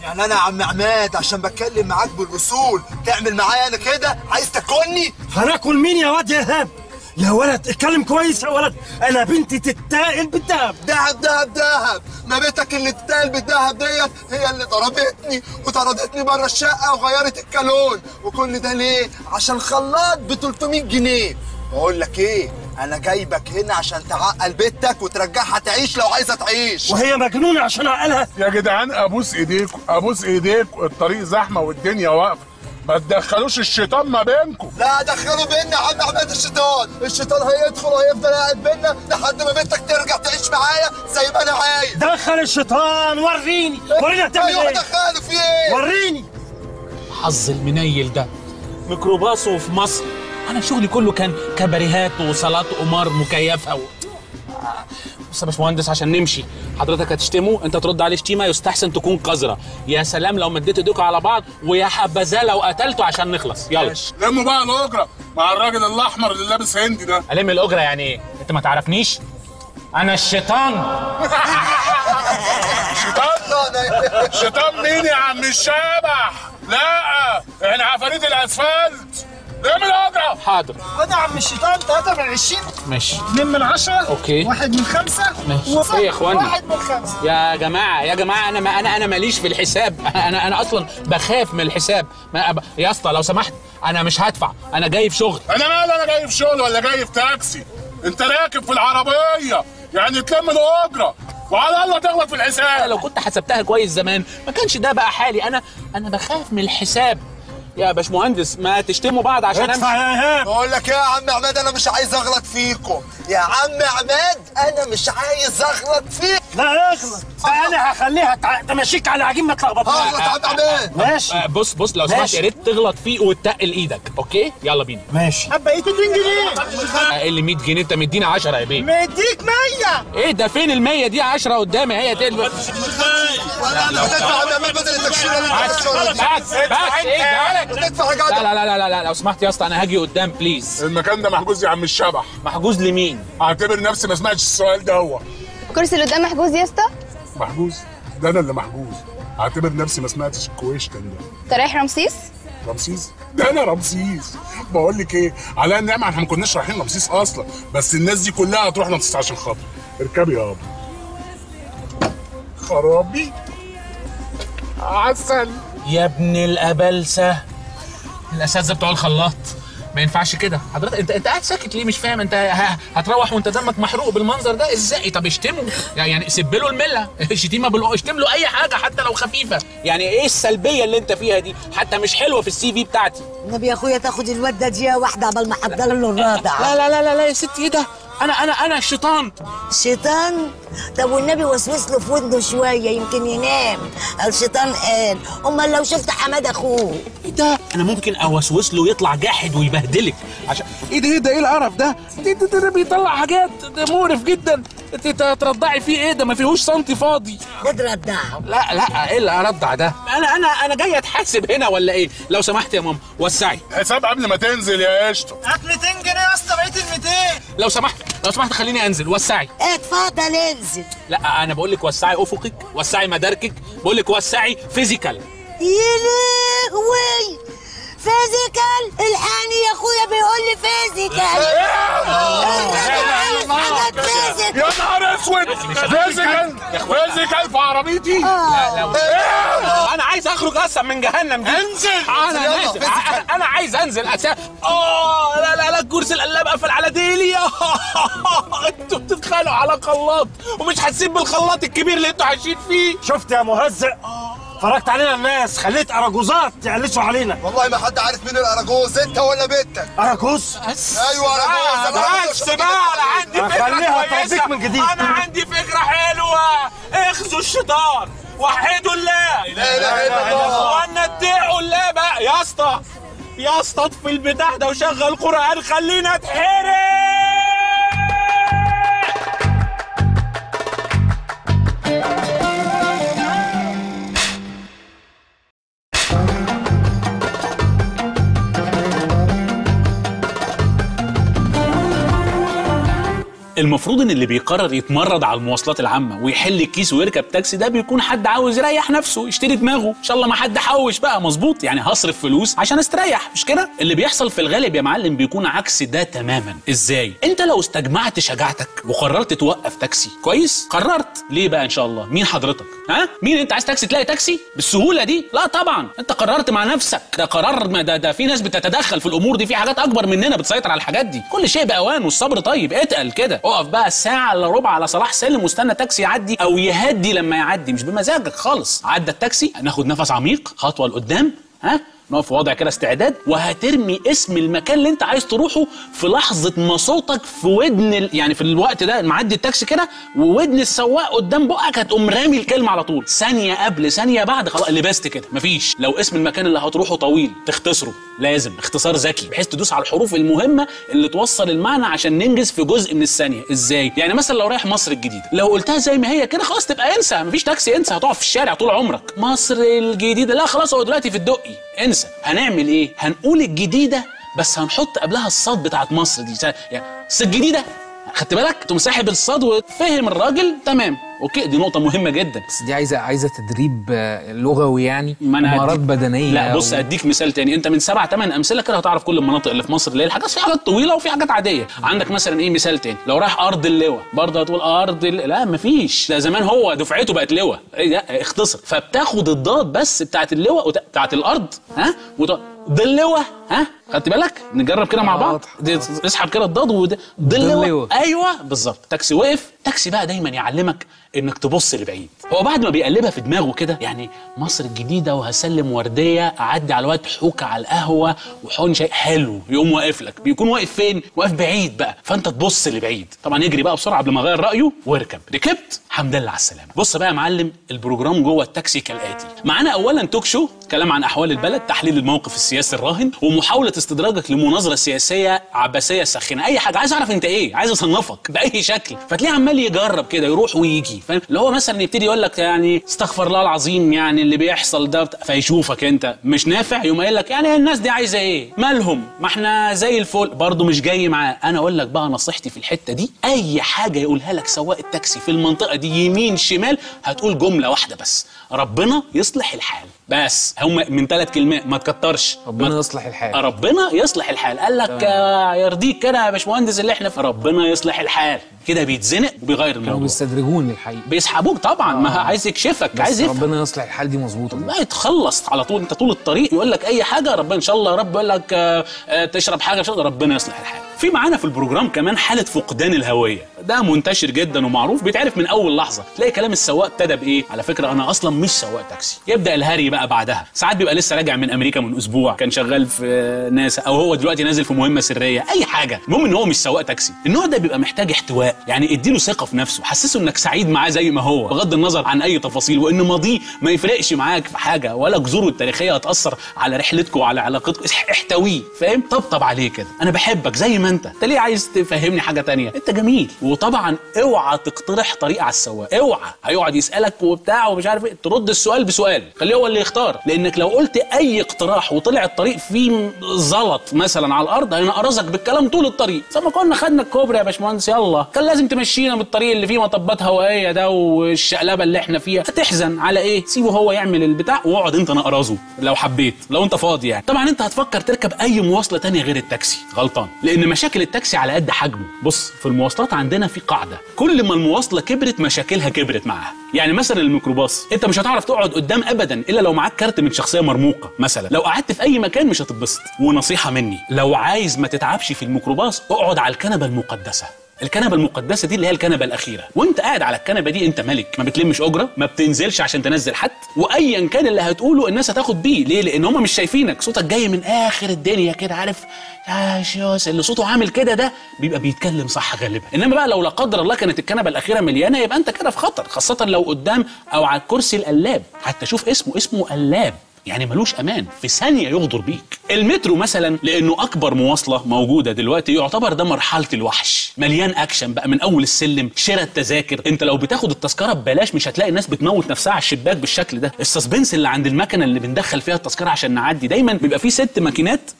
يعني انا يا عم عماد عشان بتكلم معاك بالاصول تعمل معايا انا كده عايز تاكلني هناكل مين يا واد يا ايهاب يا ولد اتكلم كويس يا ولد انا بنتي تتاقل بالدهب دهب دهب دهب ما بيتك اللي تتقال بالدهب ديت هي اللي ضربتني وطردتني بره الشقه وغيرت الكالون وكل ده ليه عشان خلاط ب 300 جنيه بقول لك ايه انا جايبك هنا عشان تعقل بنتك وترجعها تعيش لو عايزه تعيش وهي مجنونه عشان اعقلها يا جدعان ابوس ايديكم ابوس ايديكم الطريق زحمه والدنيا واقفه ما تدخلوش الشيطان ما بينكم لا دخلوا بينا يا عم عماد الشيطان الشيطان هيدخل وهيفضل قاعد بينا لحد ما بنتك ترجع تعيش معايا زي ما انا عايز دخل الشيطان وريني وريني هتعمل ايوه ايه دخله في ايه وريني حظ المنيل ده ميكروباصه في مصر انا شغلي كله كان كباريهات وصالات قمار مكيفه و... آه، بص يا باشمهندس عشان نمشي حضرتك هتشتمه انت ترد عليه شتيمه يستحسن تكون قذره يا سلام لو مديت ايديكوا على بعض ويا حبذا لو قتلته عشان نخلص يلا لموا بقى الاجره مع الراجل الاحمر اللي لابس هندي ده الم الاجره يعني ايه انت ما تعرفنيش انا الشيطان شيطان شيطان مين يا عم الشبح لا احنا عفاريت الاسفلت لم الاجره حاضر خد يا عم الشيطان 3 من 20 ماشي 2 من 10 اوكي. واحد من خمسة ماشي. وصفر. إيه يا إخوانا؟ واحد من خمسة يا جماعه يا جماعه انا ما انا انا ماليش في الحساب انا انا اصلا بخاف من الحساب ما أب... يا اسطى لو سمحت انا مش هدفع انا جاي في شغل انا مال انا جاي في شغل ولا جاي في تاكسي انت راكب في العربيه يعني تلم الاجره وعلى الله تغلط في الحساب لو كنت حسبتها كويس زمان ما كانش ده بقى حالي انا انا بخاف من الحساب يا باشمهندس ما تشتموا بعض عشان ادفع امشي يا ايهاب بقول لك ايه يا عم عماد انا مش عايز اغلط فيكم يا عم عماد انا مش عايز اغلط فيك لا اغلط انا هخليها تع- تمشيك على عجين ما هغلط تلخبطناش يا عم عماد ماشي آه، بص بص لو سمحت ماشي. يا ريت تغلط فيه وتقل ايدك اوكي يلا بينا ماشي بقيت 2 جنيه آه، اللي 100 جنيه انت مدينا 10 يا بيه مديك 100 ايه ده فين ال 100 دي 10 قدامي هي تقلب بتدفع يا عم عماد بدل التكشيره اللي انت بس بتشتغل دي. بس بس ايه مالك بتدفع يا لا جدع لا لا لا لا لا لو سمحت يا اسطى انا هاجي قدام بليز المكان ده محجوز يا عم الشبح محجوز لمين اعتبر نفسي ما سمعتش السؤال ده هو الكرسي اللي قدام محجوز يا اسطى محجوز ده انا اللي محجوز اعتبر نفسي ما سمعتش الكويشتن ده انت رايح رمسيس رمسيس ده انا رمسيس بقول لك ايه على النعمه احنا ما كناش رايحين رمسيس اصلا بس الناس دي كلها هتروح رمسيس عشان خاطر اركبي يا ابو خرابي عسل يا ابن الابلسه الاساتذه بتوع الخلاط ما ينفعش كده حضرتك انت انت قاعد ساكت ليه مش فاهم انت ه- هتروح وانت دمك محروق بالمنظر ده ازاي طب اشتمه يعني سب له المله شتيمه بالو اشتم له اي حاجه حتى لو خفيفه يعني ايه السلبيه اللي انت فيها دي حتى مش حلوه في السي في بتاعتي النبي يا اخويا تاخد الواد ده دقيقه واحده قبل ما احضر له الرابع لا لا لا لا, لا يا ستي ايه ده انا انا انا الشيطان الشيطان طب والنبي وسوس له في ودنه شويه يمكن ينام الشيطان قال امال لو شفت حماد اخوه ايه ده انا ممكن اوسوس له يطلع جاحد ويبهدلك عشان ايه ده ايه ده ايه القرف ده ده, ده, ده, ده بيطلع حاجات ده مقرف جدا انت ترضعي فيه ايه ده ما فيهوش سنتي فاضي خد ردعه لا لا ايه اللي ارضع ده انا انا انا جاي اتحاسب هنا ولا ايه لو سمحت يا ماما وسعي حساب قبل ما تنزل يا قشطه هات 200 جنيه يا اسطى بقيت ال 200 لو سمحت لو سمحت خليني انزل وسعي اتفضل انزل لا انا بقول لك وسعي افقك وسعي مداركك بقول لك وسعي فيزيكال يا لهوي فيزيكال الحقني يا اخويا بيقول لي فيزيكال حاجات فيزيكال يا نهار اسود فيزيكال فيزيكال في عربيتي انا عايز اخرج اصلا من جهنم دي انزل انا يلا، نازل فيزيكال. انا أنا عايز انزل أسا... اه لا لا لا الكرسي القلاب قفل على ديلي انتوا بتتخانقوا على خلاط ومش حاسين بالخلاط الكبير اللي انتوا عايشين فيه شفت يا مهزأ فرجت علينا الناس خليت اراجوزات يعلسوا علينا والله ما حد عارف مين الاراجوز انت ولا بنتك اراجوز بس ايوه اراجوز أنا بس بقى انا عندي فكره هخليها كويسه توديك من جديد. انا عندي فكره حلوه اخذوا الشيطان وحدوا الله لا اله الا الله وانا ادعوا الله بقى يا اسطى يا اسطى اطفي البتاع ده وشغل قران خلينا اتحرق المفروض ان اللي بيقرر يتمرد على المواصلات العامه ويحل الكيس ويركب تاكسي ده بيكون حد عاوز يريح نفسه يشتري دماغه ان شاء الله ما حد حوش بقى مظبوط يعني هصرف فلوس عشان استريح مش كده اللي بيحصل في الغالب يا معلم بيكون عكس ده تماما ازاي انت لو استجمعت شجاعتك وقررت توقف تاكسي كويس قررت ليه بقى ان شاء الله مين حضرتك ها مين انت عايز تاكسي تلاقي تاكسي بالسهوله دي لا طبعا انت قررت مع نفسك ده قرار ما ده, ده في ناس بتتدخل في الامور دي في حاجات اكبر مننا بتسيطر على الحاجات دي كل شيء باوان والصبر طيب اتقل كده اقف بقى ساعه الا ربع على صلاح سلم واستنى تاكسي يعدي او يهدي لما يعدي مش بمزاجك خالص عدى التاكسي ناخد نفس عميق خطوه لقدام ها نقف في وضع كده استعداد وهترمي اسم المكان اللي انت عايز تروحه في لحظه ما صوتك في ودن ال... يعني في الوقت ده معدي التاكسي كده وودن السواق قدام بقك هتقوم رامي الكلمه على طول ثانيه قبل ثانيه بعد خلاص لبست كده مفيش لو اسم المكان اللي هتروحه طويل تختصره لازم اختصار ذكي بحيث تدوس على الحروف المهمه اللي توصل المعنى عشان ننجز في جزء من الثانيه ازاي يعني مثلا لو رايح مصر الجديده لو قلتها زي ما هي كده خلاص تبقى انسى مفيش تاكسي انسى هتقف في الشارع طول عمرك مصر الجديده لا خلاص هو دلوقتي في الدقي انسى هنعمل ايه هنقول الجديده بس هنحط قبلها الصاد بتاعت مصر دي يعني الص الجديده خدت بالك تقوم ساحب الصاد وفهم الراجل تمام اوكي دي نقطه مهمه جدا بس دي عايزه عايزه تدريب آه، لغوي يعني ما أنا مهارات هديك- بدنيه لا بص و- اديك مثال تاني انت من سبع ثمان امثله كده هتعرف كل المناطق اللي في مصر اللي هي الحاجات في حاجات طويله وفي حاجات عاديه عندك مثلا ايه مثال تاني لو رايح ارض اللواء برضه هتقول ارض الل... لا مفيش ده زمان هو دفعته بقت لواء ايه ده اختصر فبتاخد الضاد بس بتاعت اللواء وت... بتاعت الارض ها وت... ضلوة ها خدت بالك نجرب كده مع بعض واضح. دي- اسحب كده الضاد ود... ضلوة ضلوة. ايوه بالظبط تاكسي وقف تاكسي بقى دايما يعلمك انك تبص لبعيد هو بعد ما بيقلبها في دماغه كده يعني مصر الجديده وهسلم ورديه اعدي على وقت حوكه على القهوه وحون شيء حلو يقوم واقف لك بيكون واقف فين واقف بعيد بقى فانت تبص لبعيد طبعا يجري بقى بسرعه قبل ما يغير رايه واركب ركبت الحمد لله على السلامه بص بقى يا معلم البروجرام جوه التاكسي كالاتي معانا اولا توك شو كلام عن احوال البلد تحليل الموقف السياسي الراهن ومحاوله استدراجك لمناظره سياسيه عباسيه ساخنه اي حاجه عايز اعرف انت ايه عايز اصنفك باي شكل فتلاقيه عمال يجرب كده يروح ويجي فاهم اللي هو مثلا يبتدي يقول لك يعني استغفر الله العظيم يعني اللي بيحصل ده بت- فيشوفك انت مش نافع يقوم قايل لك يعني الناس دي عايزه ايه مالهم ما احنا زي الفل برضه مش جاي معاه انا اقول لك بقى نصيحتي في الحته دي اي حاجه يقولها لك سواق التاكسي في المنطقه دي يمين شمال هتقول جمله واحده بس ربنا يصلح الحال بس هم من ثلاث كلمات ما تكترش ربنا ما- يصلح الحال ربنا يصلح الحال قال لك آه، يرضيك كده يا باشمهندس اللي احنا في ربنا يصلح الحال كده بيتزنق وبيغير كانوا الموضوع بيستدرجوني الحقيقه بيسحبوك طبعا ما عايز يكشفك بس عايز يفهم ربنا يصلح الحال دي مظبوطه ما يتخلص على طول انت طول الطريق يقول لك اي حاجه ربنا ان شاء الله يا رب يقول لك آه، آه، تشرب حاجه ان شاء الله ربنا يصلح الحال في معانا في البروجرام كمان حاله فقدان الهويه ده منتشر جدا ومعروف بيتعرف من اول لحظه تلاقي كلام السواق ابتدى بايه على فكره انا اصلا مش سواق تاكسي يبدا الهري بقى بعدها ساعات بيبقى لسه راجع من امريكا من اسبوع كان شغال في آه، ناسا او هو دلوقتي نازل في مهمه سريه اي حاجه المهم ان هو مش سواق تاكسي النوع ده بيبقى محتاج احتواء يعني اديله ثقه في نفسه حسسه انك سعيد معاه زي ما هو بغض النظر عن اي تفاصيل وان ماضيه ما يفرقش معاك في حاجه ولا جذوره التاريخيه هتاثر على رحلتكم وعلى علاقتكم اح- احتويه فاهم طبطب عليه كده انا بحبك زي ما انت انت ليه عايز تفهمني حاجه تانية انت جميل وطبعا اوعى تقترح طريقه على السواق اوعى هيقعد يسالك وبتاع ومش عارف ايه ترد السؤال بسؤال خليه هو اللي يختار لانك لو قلت اي اقتراح وطلع الطريق فيه زلط مثلا على الارض هينقرصك بالكلام طول الطريق زي ما كنا خدنا الكوبري يا باشمهندس يلا كان لازم تمشينا بالطريق اللي فيه مطبات هوائيه ده والشقلبه اللي احنا فيها هتحزن على ايه سيبه هو يعمل البتاع واقعد انت نقرزه لو حبيت لو انت فاضي يعني طبعا انت هتفكر تركب اي مواصله تانية غير التاكسي غلطان لان مشاكل التاكسي على قد حجمه بص في المواصلات عندنا في قاعده كل ما المواصله كبرت مشاكلها كبرت معاها يعني مثلا الميكروباص انت مش هتعرف تقعد قدام ابدا الا لو معاك كارت من شخصيه مرموقه مثلا لو قعدت في اي مكان مش هتتبسط ونصيحه مني لو عايز ما تتعبش في الميكروباص اقعد على الكنبه المقدسه الكنبه المقدسه دي اللي هي الكنبه الاخيره وانت قاعد على الكنبه دي انت ملك ما بتلمش اجره ما بتنزلش عشان تنزل حد وايا كان اللي هتقوله الناس هتاخد بيه ليه لان هم مش شايفينك صوتك جاي من اخر الدنيا كده عارف يا شوس اللي صوته عامل كده ده بيبقى بيتكلم صح غالبا انما بقى لو لا قدر الله كانت الكنبه الاخيره مليانه يبقى انت كده في خطر خاصه لو قدام او على الكرسي القلاب حتى شوف اسمه اسمه قلاب يعني ملوش امان في ثانيه يغدر بيك المترو مثلا لانه اكبر مواصله موجوده دلوقتي يعتبر ده مرحله الوحش مليان اكشن بقى من اول السلم شراء التذاكر انت لو بتاخد التذكره ببلاش مش هتلاقي الناس بتموت نفسها على الشباك بالشكل ده السسبنس اللي عند المكنه اللي بندخل فيها التذكره عشان نعدي دايما بيبقى فيه ست ماكينات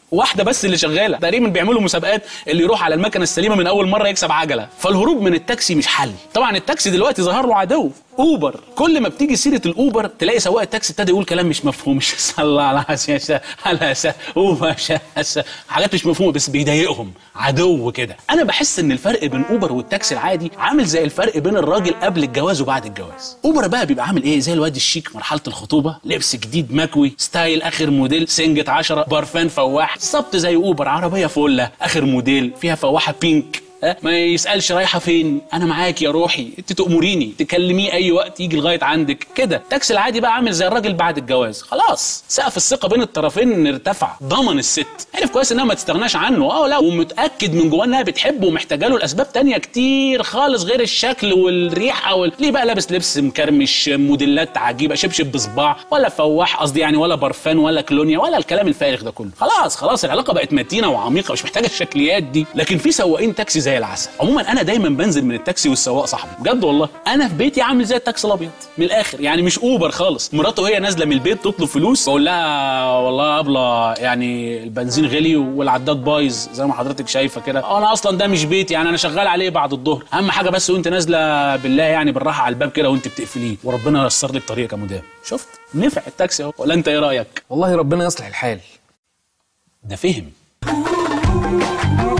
واحده بس اللي شغاله تقريبا بيعملوا مسابقات اللي يروح على المكنه السليمه من اول مره يكسب عجله فالهروب من التاكسي مش حل طبعا التاكسي دلوقتي ظهر له عدو اوبر كل ما بتيجي سيره الاوبر تلاقي سواق التاكسي ابتدى يقول كلام مش مفهوم مش صلى على سياسة على سا اوبر شا- حاجات مش مفهومه بس بيضايقهم عدو كده انا بحس ان الفرق بين اوبر والتاكسي العادي عامل زي الفرق بين الراجل قبل الجواز وبعد الجواز اوبر بقى بيبقى عامل ايه زي الواد الشيك مرحله الخطوبه لبس جديد مكوي ستايل اخر موديل سنجة عشرة بارفان فواح بالظبط زي اوبر عربيه فله اخر موديل فيها فواحه بينك ها؟ ما يسالش رايحه فين انا معاك يا روحي انت تامريني تكلميه اي وقت يجي لغايه عندك كده التاكسي العادي بقى عامل زي الراجل بعد الجواز خلاص سقف الثقه بين الطرفين ارتفع ضمن الست عرف كويس انها ما تستغناش عنه اه لا ومتاكد من جواه انها بتحبه ومحتاجه له لاسباب تانية كتير خالص غير الشكل والريحه وال... ليه بقى لابس لبس مكرمش موديلات عجيبه شبشب بصباع ولا فواح قصدي يعني ولا برفان ولا كلونيا ولا الكلام الفارغ ده كله خلاص خلاص العلاقه بقت متينه وعميقه مش محتاجه الشكليات دي لكن في سواقين تاكسي زي العسل عموما انا دايما بنزل من التاكسي والسواق صاحبي بجد والله انا في بيتي عامل زي التاكسي الابيض من الاخر يعني مش اوبر خالص مراته وهي نازله من البيت تطلب فلوس بقول لها والله يا ابله يعني البنزين غلي والعداد بايظ زي ما حضرتك شايفه كده آه، انا اصلا ده مش بيتي يعني انا شغال عليه بعد الظهر اهم حاجه بس وانت نازله بالله يعني بالراحه على الباب كده وانت بتقفليه وربنا ييسر لك طريقك يا مدام شفت نفع التاكسي اهو ولا انت ايه رايك والله ربنا يصلح الحال ده فهم